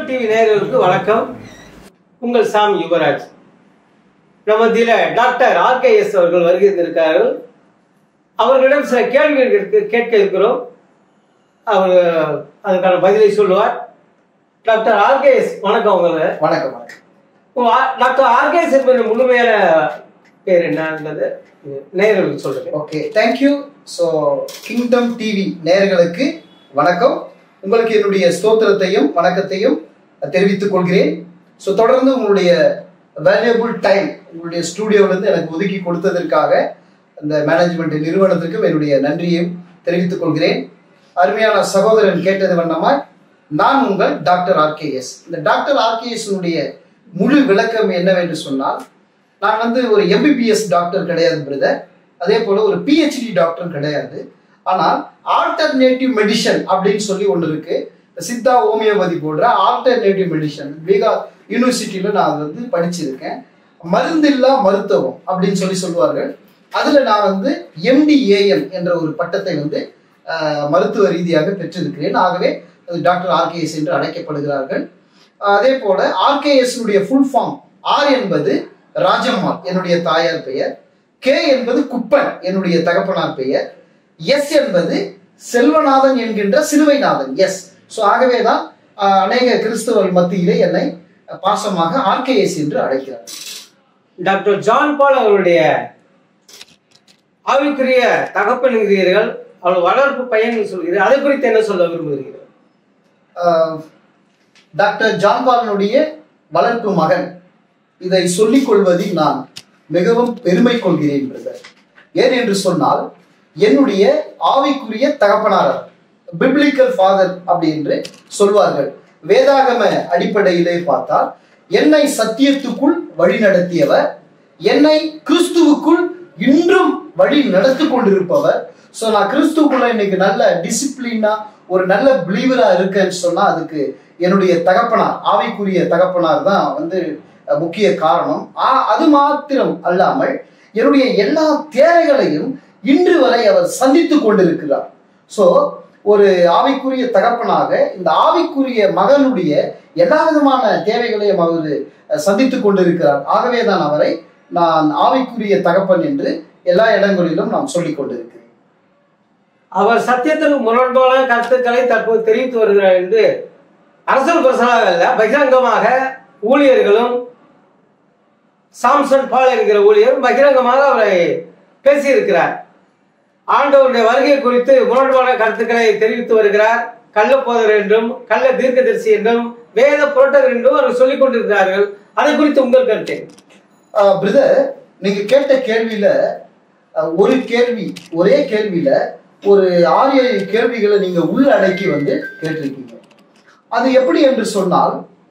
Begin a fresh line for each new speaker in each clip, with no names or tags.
TV நேயர்களுக்கு வணக்கம் உங்கள் சாமி யுவராஜ் நம்ம இதில் டாக்டர் ஆர்கேஎஸ் அவர்கள் வருகை இருக்கார்கள் அவர்களிடம் சில கேள்விகள் இருக்கு- கேட்க இருக்கிறோம் அவர் அதுக்கான பதிலை சொல்லுவார் டாக்டர் ஆர்கேஎஸ் வணக்கம் உங்களை
வணக்கம் வணக்கம்
உங்க ஆ- டாக்டர் ஆர்கேஎஸ் என்பது முழுமையான பேர் என்ன என்பது நேயர்களுக்கு சொல்லுங்க
okay thank you so Kingdom TV நேயர்களுக்கு வணக்கம் உங்களுக்கு என்னுடைய ஸ்தோத்திரத்தையும் வணக்கத்தையும் தெரிவித்துக் கொள்கிறேன் ஸோ தொடர்ந்து உங்களுடைய வேல்யூபிள் டைம் உங்களுடைய ஸ்டூடியோவிலிருந்து எனக்கு ஒதுக்கி கொடுத்ததற்காக அந்த மேனேஜ்மெண்ட் நிறுவனத்திற்கும் என்னுடைய நன்றியையும் தெரிவித்துக் கொள்கிறேன் அருமையான சகோதரன் கேட்டது வண்ணமாய் நான் உங்கள் டாக்டர் ஆர்கேஎஸ் இந்த டாக்டர் ஆர்கேஎஸ் முழு விளக்கம் என்னவென்று சொன்னால் நான் வந்து ஒரு எம்பிபிஎஸ் டாக்டர் கிடையாது பிரதர் அதே போல ஒரு பிஹெச்டி டாக்டர் கிடையாது ஆனால் ஆல்டர்னேட்டிவ் மெடிசன் அப்படின்னு சொல்லி ஒன்று இருக்கு சித்தா ஹோமியோபதி போடுற ஆல்டர்னேட்டிவ் மெடிசன் பீகார் யூனிவர்சிட்டியில நான் அது வந்து படிச்சிருக்கேன் மருந்தில்லா மருத்துவம் அப்படின்னு சொல்லி சொல்லுவார்கள் அதுல நான் வந்து எம்டிஏஎம் என்ற ஒரு பட்டத்தை வந்து ஆஹ், மருத்துவ ரீதியாக பெற்றிருக்கிறேன் ஆகவே அது டாக்டர் ஆர்கேஎஸ் என்று அழைக்கப்படுகிறார்கள் அதே போல ஆர்கேஎஸ் உடைய ஃபுல் ஃபார்ம் ஆர் என்பது ராஜம்மாள் என்னுடைய தாயார் பெயர் கே என்பது குப்பன் என்னுடைய தகப்பனார் பெயர் எஸ் என்பது செல்வநாதன் என்கின்ற சிலுவைநாதன் எஸ் ஸோ ஆகவேதான் ஆஹ், அநேக கிறிஸ்தவர்கள் மத்தியிலே என்னை பாசமாக ஆர்கேஎஸ் என்று அழைக்கிறார்
டாக்டர் ஜான் பால் அவருடைய ஆவிக்குரிய தகப்பன் என்கிறீர்கள் அவர் வளர்ப்பு பையன் சொல்கிறீர்கள் அதை குறித்து என்ன சொல்ல விரும்புகிறீர்கள்
ஆஹ், டாக்டர் ஜான்பாலனுடைய வளர்ப்பு மகன் இதை சொல்லிக் கொள்வதில் நான் மிகவும் பெருமை கொள்கிறேன் பிரதர் ஏன் என்று சொன்னால் என்னுடைய ஆவிக்குரிய தகப்பனார் பிப்ளிக்கல் ஃபாதர் அப்படி என்று சொல்வார்கள் வேதாகம அடிப்படையிலே பார்த்தால் என்னை சத்தியத்துக்குள் வழி நடத்தியவர் என்னை கிறிஸ்துவுக்குள் இன்றும் வழி நடத்தி கொண்டிருப்பவர் ஸோ நான் கிறிஸ்துவுக்குள்ள இன்னைக்கு நல்ல டிசிப்ளினா ஒரு நல்ல பிலீவரா இருக்கேன்னு சொன்னா அதுக்கு என்னுடைய தகப்பனார் ஆவிக்குரிய தகப்பனார் தான் வந்து அஹ், முக்கிய காரணம் ஆ- அது மாத்திரம் அல்லாமல் என்னுடைய எல்லா தேவைகளையும் இன்று வரை அவர் சந்தித்து கொண்டிருக்கிறார் ஸோ ஒரு ஆவிக்குரிய தகப்பனாக இந்த ஆவிக்குரிய மகனுடைய எல்லா விதமான தேவைகளையும் அவர் சந்தித்து கொண்டிருக்கிறார் ஆகவே தான் அவரை நான் ஆவிக்குரிய தகப்பன் என்று எல்லா இடங்களிலும் நான் சொல்லிக் கொண்டிருக்கிறேன்
அவர் சத்தியத்திற்கு முரண்பான கருத்துக்களை தற்போது தெரிவித்து வருகிறார் என்று அரசல் பிரசனாக அல்ல பகிரங்கமாக ஊழியர்களும் சாம்சன் பால் என்கிற ஊழியர் பகிரங்கமாக அவரை பேசியிருக்கிறார் ஆண்டவருடைய வருகை குறித்து முரண்பான கருத்துக்களை தெரிவித்து வருகிறார் கள்ளப்போதர் என்றும் கள்ள தீர்க்கதரிசி என்றும் வேத புரட்டகர் என்றும் அவர் சொல்லிக் கொண்டிருக்கிறார்கள் அதை குறித்து உங்கள் கருத்து
பிரதர் நீங்க கேட்ட கேள்வியில அஹ், ஒரு கேள்வி ஒரே கேள்வியில ஒரு ஆறு ஏழு கேள்விகளை நீங்க உள்ளடக்கி வந்து கேட்டிருக்கீங்க அது எப்படி என்று சொன்னால்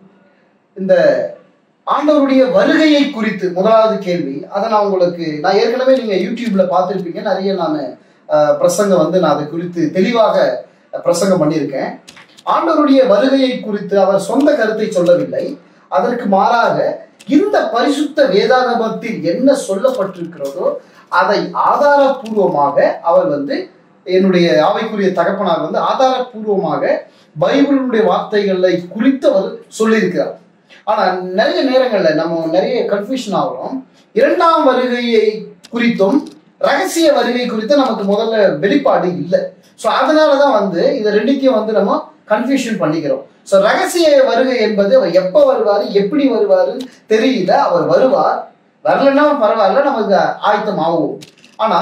இந்த ஆண்டவருடைய வருகையை குறித்து முதலாவது கேள்வி அதை நான் உங்களுக்கு நான் ஏற்கனவே நீங்க யூடியூப்ல பார்த்துருப்பீங்க நிறைய நான் பிரசங்கம் வந்து நான் அதை குறித்து தெளிவாக பிரசங்கம் பண்ணியிருக்கேன் ஆண்டவருடைய வருகையை குறித்து அவர் சொந்த கருத்தை சொல்லவில்லை அதற்கு மாறாக இந்த பரிசுத்த வேதாகமத்தில் என்ன சொல்லப்பட்டிருக்கிறதோ அதை ஆதாரபூர்வமாக அவர் வந்து என்னுடைய ஆவைக்குரிய தகப்பனார் வந்து ஆதாரபூர்வமாக பைபிளுடைய வார்த்தைகளை குறித்து அவர் சொல்லியிருக்கிறார் ஆனா நிறைய நேரங்கள்ல நம்ம நிறைய கன்ஃபியூஷன் ஆகிறோம் இரண்டாம் வருகையை குறித்தும் ரகசிய வருகை குறித்து நமக்கு முதல்ல வெளிப்பாடு இல்லை ஸோ அதனாலதான் வந்து இதை ரெண்டுத்தையும் வந்து நம்ம கன்ஃபியூஷன் பண்ணிக்கிறோம் ஸோ ரகசிய வருகை என்பது அவர் எப்போ வருவார் எப்படி வருவார் தெரியல அவர் வருவார் வரலன்னா பரவாயில்ல நமக்கு ஆயத்தம் ஆகும் ஆனா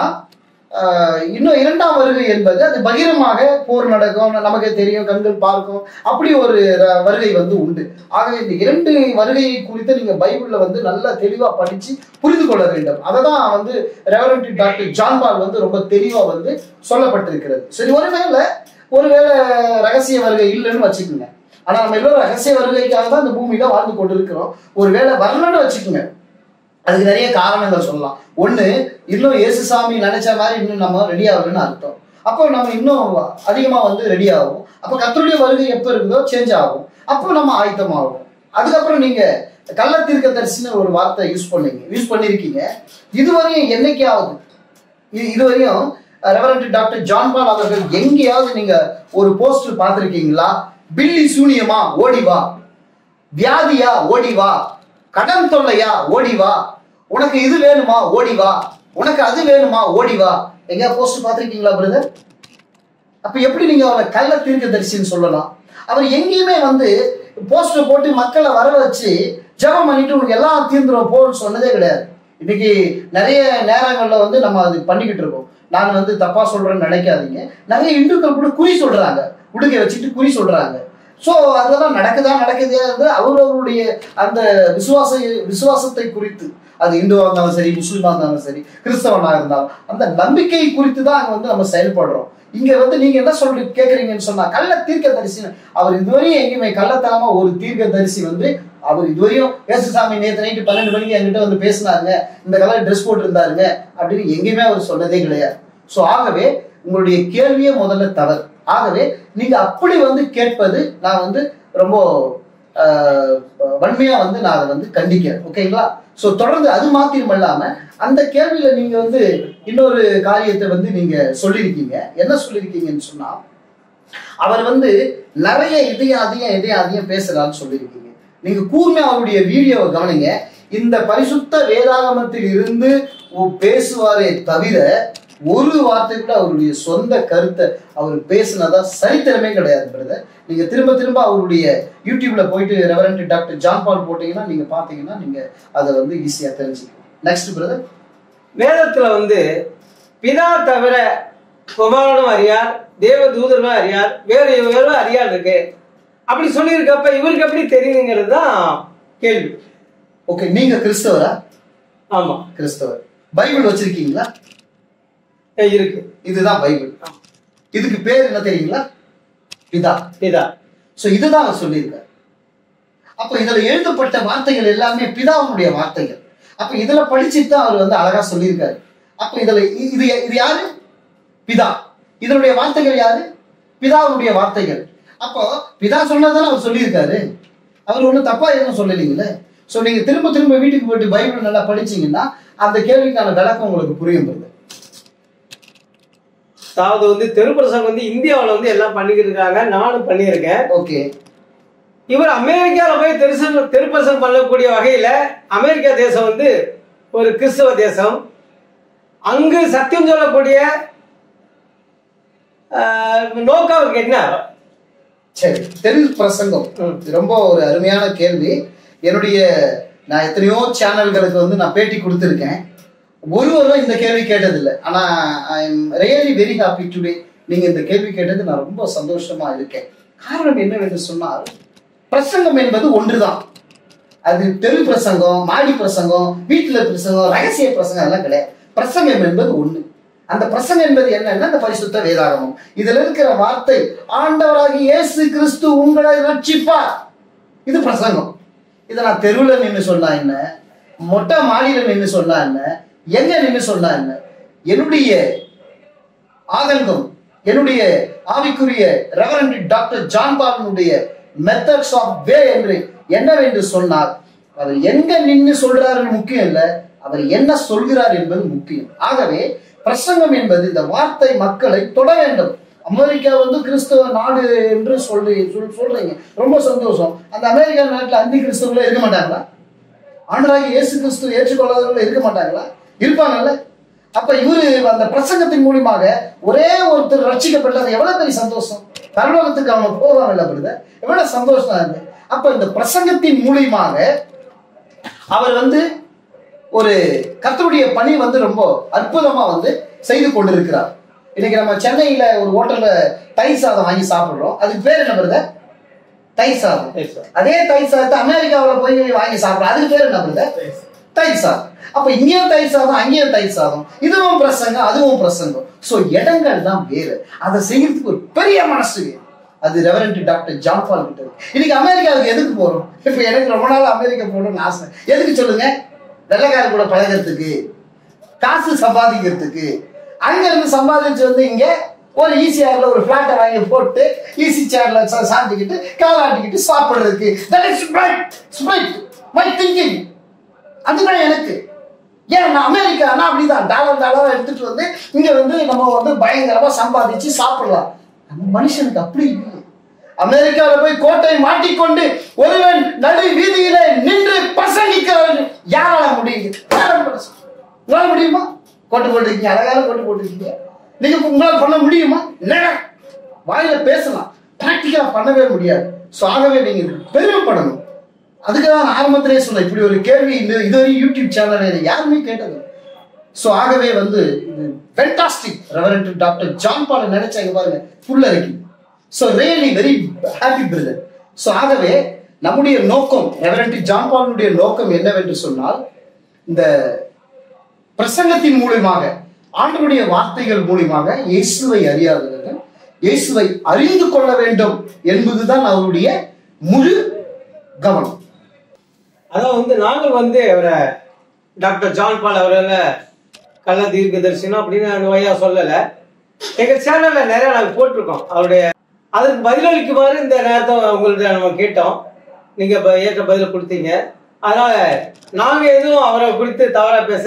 ஆஹ், இன்னும் இரண்டாம் வருகை என்பது அது பகிரமாக போர் நடக்கும் நமக்கு தெரியும் கண்கள் பார்க்கும் அப்படி ஒரு ர- வருகை வந்து உண்டு ஆகவே இந்த இரண்டு வருகையை குறித்து நீங்க பைபிள்ல வந்து நல்லா தெளிவா படிச்சு புரிந்து கொள்ள வேண்டும் அதை தான் வந்து ரெவரண்ட் டாக்டர் ஜான்பால் வந்து ரொம்ப தெளிவா வந்து சொல்லப்பட்டிருக்கிறது சரி ஒருவேளை ஒருவேளை ரகசிய வருகை இல்லைன்னு வச்சுக்கோங்க ஆனா நம்ம எல்லோரும் ரகசிய வருகைக்காக தான் இந்த பூமியில வாழ்ந்து கொண்டிருக்கிறோம் ஒருவேளை வரலன்னு வச்சுக்கோங்க அதுக்கு நிறைய காரணங்கள் சொல்லலாம் ஒண்ணு இன்னும் இயேசுசாமி நினைச்ச மாதிரி இன்னும் நம்ம ரெடி ஆகலன்னு அர்த்தம் அப்போ நம்ம இன்னும் அதிகமா வந்து ரெடி ஆகும் அப்போ கத்தருடைய வருகை எப்போ இருக்குதோ சேஞ்ச் ஆகும் அப்போ நம்ம ஆயத்தமாகும் அதுக்கப்புறம் நீங்க கள்ள தீர்க்கதரிசின்னு ஒரு வார்த்தை யூஸ் பண்ணீங்க யூஸ் பண்ணியிருக்கீங்க இதுவரையும் என்னைக்காவது இது இதுவரையும் ரெவரண்ட் டாக்டர் ஜான் பால் அவர்கள் எங்கேயாவது நீங்க ஒரு போஸ்டர் பார்த்துருக்கீங்களா பில்லி சூனியமா ஓடி வா வியாதியா ஓடி வா கடன் தொல்லையா ஓடி வா உனக்கு இது வேணுமா ஓடி வா உனக்கு அது வேணுமா ஓடி வா எங்கேயா போஸ்ட் பார்த்திருக்கீங்களா பிரதர் அப்ப எப்படி நீங்க அவரை கள்ள தீர்க்க தரிசின்னு சொல்லலாம் அவர் எங்கேயுமே வந்து போஸ்டர் போட்டு மக்களை வர வச்சு ஜெபம் பண்ணிட்டு உங்களுக்கு எல்லாம் தீர்ந்துரும் போன்னு சொன்னதே கிடையாது இன்னைக்கு நிறைய நேரங்கள்ல வந்து நம்ம அது பண்ணிக்கிட்டு இருக்கோம் நான் வந்து தப்பா சொல்றேன்னு நினைக்காதீங்க நிறைய இந்துக்கள் கூட குறி சொல்றாங்க உடுக்கை வச்சுட்டு குறி சொல்றாங்க ஸோ அதெல்லாம் நடக்குதா நடக்குதா அவரவருடைய அந்த விசுவாச விசுவாசத்தை குறித்து அது இந்துவா இருந்தாலும் சரி முஸ்லீமா இருந்தாலும் சரி கிறிஸ்தவனா இருந்தாலும் அந்த நம்பிக்கை குறித்து தான் அங்க வந்து நம்ம செயல்படுறோம் இங்க வந்து நீங்க என்ன சொல்லி கேக்குறீங்கன்னு சொன்னா கள்ள தீர்க்க தரிசி அவர் இதுவரையும் எங்கேயுமே கள்ளத்தனமா ஒரு தீர்க்க தரிசி வந்து அவர் இதுவரையும் ஏசுசாமி நேற்று நைட்டு பன்னெண்டு மணிக்கு என்கிட்ட வந்து பேசினாருங்க இந்த கலர் ட்ரெஸ் போட்டு இருந்தாருங்க அப்படின்னு எங்கேயுமே அவர் சொன்னதே கிடையாது ஸோ ஆகவே உங்களுடைய கேள்வியே முதல்ல தவறு ஆகவே நீங்க அப்படி வந்து கேட்பது நான் வந்து ரொம்ப ஆஹ், வன்மையா வந்து நான் அதை வந்து கண்டிக்கிறேன் ஓகேங்களா ஸோ தொடர்ந்து அது மாத்திரம் இல்லாம அந்த கேள்வியில நீங்க வந்து இன்னொரு காரியத்தை வந்து நீங்க சொல்லியிருக்கீங்க என்ன சொல்லியிருக்கீங்கன்னு சொன்னா அவர் வந்து நிறைய இதையும் அதையும் இதையும் அதையும் பேசுறான்னு சொல்லியிருக்கீங்க நீங்க கூர்மையா அவருடைய வீடியோவை கவனிங்க இந்த பரிசுத்த வேதாகமத்தில் இருந்து ஒ- பேசுவாரே தவிர ஒரு வார்த்தை கூட அவருடைய சொந்த கருத்தை அவர் பேசினதா சரித்திரமே கிடையாது பிரதர் நீங்க திரும்ப திரும்ப அவருடைய யூடியூப்ல போயிட்டு ரெவரண்ட் டாக்டர் ஜான் பால் போட்டீங்கன்னா நீங்க பாத்தீங்கன்னா நீங்க அதை வந்து ஈஸியா தெரிஞ்சுக்கலாம் நெக்ஸ்ட் பிரதர்
வேதத்துல வந்து பிதா தவிர குமாரனும் அறியார் தேவ தூதர்களும் அறியார் வேற வேறும் அறியார் இருக்கு அப்படி சொல்லியிருக்கப்ப இவருக்கு எப்படி தெரியுங்கிறது தான் கேள்வி
ஓகே நீங்க கிறிஸ்தவரா
ஆமா
கிறிஸ்தவர் பைபிள் வச்சிருக்கீங்களா
ஏ, இருக்கு
இதுதான் பைபிள் இதுக்கு பேர் என்ன தெரியுங்களா பிதா
பிதா
சோ இதுதான் அவர் சொல்லியிருக்கார் அப்ப இதுல எழுதப்பட்ட வார்த்தைகள் எல்லாமே பிதாவுடைய வார்த்தைகள் அப்ப இதுல படிச்சுட்டு தான் அவர் வந்து அழகா சொல்லியிருக்காரு அப்ப இதுல இ- இது இது யாரு பிதா இதனுடைய வார்த்தைகள் யாரு பிதாவுடைய வார்த்தைகள் அப்போ பிதா சொன்னதானே அவர் சொல்லியிருக்காரு அவர் ஒன்றும் தப்பா எதுவும் சொல்லலைங்களே சோ நீங்க திரும்ப திரும்ப வீட்டுக்கு போயிட்டு பைபிள் நல்லா படிச்சீங்கன்னா அந்த கேள்விக்கான விளக்கம் உங்களுக்கு புரியும் போது
அதாவது வந்து தெருப்பிரசங்கம் வந்து இந்தியாவுல வந்து எல்லாம் பண்ணிக்கிட்டு இருக்காங்க நானும் பண்ணியிருக்கேன்
ஓகே
இவர் அமெரிக்காவில் போய் தெருசம் தெருப்பரசம் பண்ணக்கூடிய வகையில அமெரிக்கா தேசம் வந்து ஒரு கிறிஸ்தவ தேசம் அங்கு சத்தியம் சொல்லக்கூடிய ஆஹ், நோக்கம் அவருக்கு என்ன
சரி தெரு பிரசங்கம்
ம்.
இது ரொம்ப ஒரு அருமையான கேள்வி என்னுடைய நான் எத்தனையோ சேனல்களுக்கு வந்து நான் பேட்டி கொடுத்துருக்கேன் ஒருவரும் இந்த கேள்வி கேட்டதில்லை ஆனா I am really very happy today நீங்க இந்த கேள்வி கேட்டது நான் ரொம்ப சந்தோஷமா இருக்கேன் காரணம் என்னவென்று சொன்னால் பிரசங்கம் என்பது ஒன்றுதான் அது தெரு பிரசங்கம் மாடி பிரசங்கம் வீட்டுல பிரசங்கம் ரகசிய பிரசங்கம் அதெல்லாம் கிடையாது பிரசங்கம் என்பது ஒண்ணு அந்த பிரசங்கம் என்பது என்னன்னா அந்த பரிசுத்த வேதாகமம் இதுல இருக்கிற வார்த்தை ஆண்டவராகி இயேசு கிறிஸ்து உங்களை ரட்சிப்பார் இது பிரசங்கம் இதை நான் தெருவில் நின்று சொன்னா என்ன மொட்டை மாடியில நின்று சொன்னா என்ன எங்க நின்று சொன்னா என்ன என்னுடைய ஆதங்கம் என்னுடைய ஆவிக்குரிய ரெவரண்ட் டாக்டர் ஜான் பாலனுடைய மெத்தட்ஸ் ஆஃப் வே என்று என்னவென்று சொன்னார் அவர் எங்க நின்று சொல்றாருன்னு முக்கியம் இல்ல அவர் என்ன சொல்கிறார் என்பது முக்கியம் ஆகவே பிரசங்கம் என்பது இந்த வார்த்தை மக்களை தொட வேண்டும் அமெரிக்கா வந்து கிறிஸ்தவ நாடு என்று சொல்லி சொல் சொல்றீங்க ரொம்ப சந்தோஷம் அந்த அமெரிக்கா நாட்டுல அந்தி கிறிஸ்தவங்களே இருக்க மாட்டாங்களா ஆண்டராகி இயேசு கிறிஸ்து ஏற்றுக்கொள்ளாதவர்கள் இருக்க மாட்டாங்களா இருப்பாங்கல்ல அப்ப இவரு அந்த பிரசங்கத்தின் மூலியமாக ஒரே ஒருத்தர் ரட்சிக்கப்பட்டது எவ்வளவு பெரிய சந்தோஷம் பரலோகத்துக்கு அவங்க போவாங்கல்ல பிரதர் எவ்வளவு சந்தோஷம் அது அப்ப இந்த பிரசங்கத்தின் மூலியமாக அவர் வந்து ஒரு கர்த்தருடைய பணி வந்து ரொம்ப அற்புதமா வந்து செய்து கொண்டிருக்கிறார் இன்னைக்கு நம்ம சென்னையில ஒரு ஹோட்டல்ல தயிர் சாதம் வாங்கி சாப்பிடுறோம் அதுக்கு பேர் என்ன பிரதர் தயிர் சாதம்
Yes, sir.
அதே தயிர் சாதத்தை அமெரிக்காவுல போய் வாங்கி சாப்பிடுறோம் அதுக்கு பேர் என்ன பிரதர் தயிர் சாதம் அப்ப இங்கேயும் தயிர் சாதம் அங்கேயும் தயிர் சாதம் இதுவும் பிரசங்கம் அதுவும் பிரசங்கம் சோ இடங்கள் தான் வேறு அதை செய்யறதுக்கு ஒரு பெரிய மனசு வேணும். அது ரெவரண்ட் டாக்டர் ஜான் பால் கிட்ட இருக்கு. இன்னைக்கு அமெரிக்காவுக்கு எதுக்கு போறோம் இப்ப எனக்கு ரொம்ப நாள் அமெரிக்கா போகணும்னு ஆசை எதுக்கு சொல்லுங்க வெள்ளைக்கார கூட பழகிறதுக்கு காசு சம்பாதிக்கிறதுக்கு அங்க இருந்து சம்பாதிச்சு வந்து இங்க ஒரு ஈஸியார்ல ஒரு பிளாட்டை வாங்கி போட்டு ஈஸி சேர்ல சாந்திக்கிட்டு காலாட்டிக்கிட்டு சாப்பிடுறதுக்கு that is right right my thinking அதுதான் எனக்கு ஏன் நான் அமெரிக்கானா அப்படிதான் டாலர் டாலரா எடுத்துட்டு வந்து இங்க வந்து நம்ம வந்து பயங்கரமா சம்பாதிச்சு சாப்பிடலாம் நம்ம மனுஷனுக்கு அப்படி இல்லை அமெரிக்காவில் போய் கோட்டை மாட்டிக்கொண்டு ஒருவன் நடு வீதியில நின்று பிரசங்கிக்கிறான் யாரால முடியும் யாரால முடியும்? உங்களால முடியுமா கோட்டு போட்டிருக்கீங்க அழகான கோட்டு போட்டிருக்கீங்க நீங்க உங்களால பண்ண முடியுமா என்னடா? வாயில பேசலாம் பிராக்டிக்கலா பண்ணவே முடியாது ஸோ ஆகவே நீங்க இதுக்கு பெருமைப்படணும் அதுக்கு தான் நான் ஆரம்பத்திலே சொன்னேன் இப்படி ஒரு கேள்வி இந்த இதுவரை யூடியூப் சேனல் யாருமே கேட்டது ஸோ ஆகவே வந்து இது fantastic reverend doctor John Paul நினைச்சாங்க பாருங்க ஃபுல்ல இருக்கு so really very happy brother so ஆகவே நம்முடைய நோக்கம் ரெவரண்ட் ஜான் பாலுடைய நோக்கம் என்னவென்று சொன்னால் இந்த பிரசங்கத்தின் மூலியமாக ஆண்டவருடைய வார்த்தைகள் மூலியமாக இயேசுவை அறியாதவர்கள் இயேசுவை அறிந்து கொள்ள வேண்டும் என்பதுதான் அவருடைய முழு கவனம்
அதான் வந்து நாங்கள் வந்து அவரை டாக்டர் ஜான் பால் அவர்களை கள்ள தீர்க்க தரிசனம் அப்படின்னு அந்த வழியா சொல்லலை எங்க சேனல்ல நிறைய நாங்கள் போட்டிருக்கோம் அவருடைய அதுக்கு பதிலளிக்குமாறு இந்த நேரத்தை உங்கள்ட்ட நம்ம கேட்டோம் நீங்க இப்ப ஏற்ற பதில் கொடுத்தீங்க அதனால நாங்க எதுவும் அவரை குறித்து தவறா பேச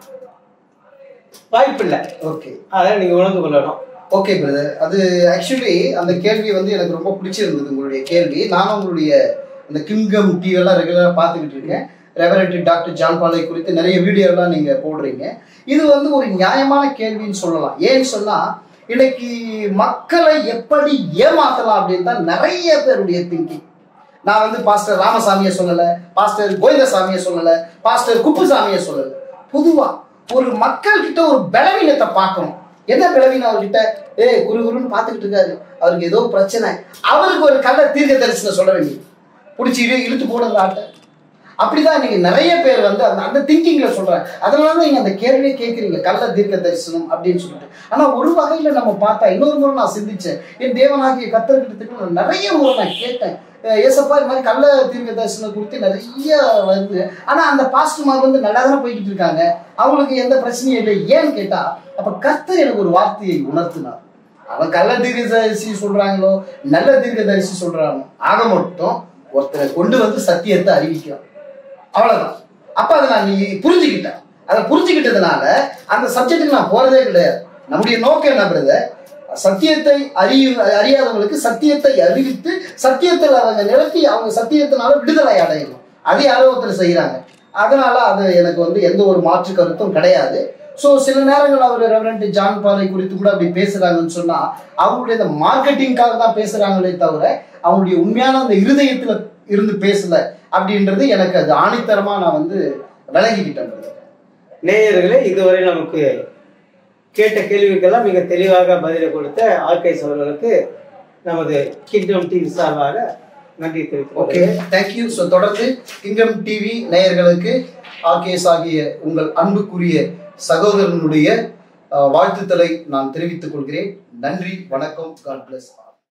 வாய்ப்பில்லை
ஓகே
அதை நீங்க உணர்ந்து கொள்ளணும்
ஓகே பிரதர் அது ஆக்சுவலி அந்த கேள்வி வந்து எனக்கு ரொம்ப பிடிச்சிருந்தது உங்களுடைய கேள்வி நானும் உங்களுடைய இந்த கிங்கம் டிவி எல்லாம் ரெகுலராக பார்த்துக்கிட்டு இருக்கேன் ரெவரண்ட் டாக்டர் ஜான் பாலை குறித்து நிறைய வீடியோலாம் நீங்க போடுறீங்க இது வந்து ஒரு நியாயமான கேள்வின்னு சொல்லலாம் ஏன்னு சொன்னா இன்னைக்கு மக்களை எப்படி ஏமாத்தலாம் அப்படின்னு தான் நிறைய பேருடைய திங்கிங் நான் வந்து பாஸ்டர் ராமசாமியை சொல்லல பாஸ்டர் கோவிந்தசாமியை சொல்லல பாஸ்டர் குப்புசாமியை சொல்லல பொதுவா ஒரு மக்கள் கிட்ட ஒரு பலவீனத்தை பார்க்கணும் என்ன பலவீனம் அவர்கிட்ட ஏய் குரு குருன்னு பார்த்துக்கிட்டு இருக்காரு அவருக்கு ஏதோ பிரச்சனை அவருக்கு ஒரு கள்ள தீர்க்க தரிசனம் சொல்ல வேண்டியது பிடிச்சி இழு இழுத்து போடுங்க ஆட்டை அப்படிதான் நீங்க நிறைய பேர் வந்து அந்த அந்த திங்கிங்ல சொல்றாங்க அதனால தான் நீங்க அந்த கேள்வியை கேட்குறீங்க கள்ள தீர்க்க தரிசனம் அப்படின்னு சொல்லிட்டு ஆனா ஒரு வகையில நம்ம பார்த்தா இன்னொரு முறை நான் சிந்திச்சேன் என் தேவனாகிய கத்தர்கிட்ட நான் நிறைய முறை நான் கேட்டேன் அஹ் ஏசப்பா இது மாதிரி கள்ள தீர்க்க தரிசனம் குறித்து நிறைய வருது ஆனா அந்த பாஸ்டர்மார் வந்து நல்லா தானே போய்கிட்டு இருக்காங்க அவங்களுக்கு எந்த பிரச்சனையும் இல்லை ஏன்னு கேட்டா அப்ப கர்த்தர் எனக்கு ஒரு வார்த்தையை உணர்த்தினார் அவன் கள்ள தீர்க்கதரிசி சொல்றாங்களோ நல்ல தீர்க்கதரிசி சொல்றாங்களோ ஆக மட்டும் ஒருத்தரை கொண்டு வந்து சத்தியத்தை அறிவிக்கிறான் அவ்வளவுதான் அப்ப அதை நான் நீ புரிஞ்சுக்கிட்டேன் அதை புரிஞ்சுக்கிட்டதுனால அந்த சப்ஜெக்ட்டுக்கு நான் போறதே கிடையாது நம்முடைய நோக்கம் என்ன பிரதர் சத்தியத்தை அறிய அறியாதவங்களுக்கு சத்தியத்தை அறிவித்து சத்தியத்தில் அவங்க நிரப்பி அவங்க சத்தியத்தினால விடுதலை அடையணும் அது யாரோ ஒருத்தர் செய்யறாங்க அதனால அது எனக்கு வந்து எந்த ஒரு மாற்று கருத்தும் கிடையாது ஸோ சில நேரங்கள் அவர் ரெவரண்ட் ஜான் பாலை குறித்து கூட அப்படி பேசுறாங்கன்னு சொன்னா அவங்களுடைய இந்த மார்க்கெட்டிங்காக தான் பேசுறாங்களே தவிர அவங்களுடைய உண்மையான அந்த இருதயத்துல இருந்து பேசல அப்படின்றது எனக்கு அது ஆணித்தரமா நான் வந்து விளங்கிக்கிட்டேன் brother.
நேயர்களே இதுவரை நமக்கு கேட்ட கேள்விக்கெல்லாம் மிக தெளிவாக பதிலை கொடுத்த ஆர்கைஸ் அவர்களுக்கு நமது கிங்டம் டிவி சார்பாக நன்றி
ஓகே
தெரிவித்துக்
தேங்க்யூ ஸோ தொடர்ந்து கிங்டம் டிவி நேயர்களுக்கு ஆர்கேஎஸ் ஆகிய உங்கள் அன்புக்குரிய சகோதரனுடைய அஹ், வாழ்த்துக்களை நான் தெரிவித்துக் கொள்கிறேன் நன்றி வணக்கம் காட் பிளஸ்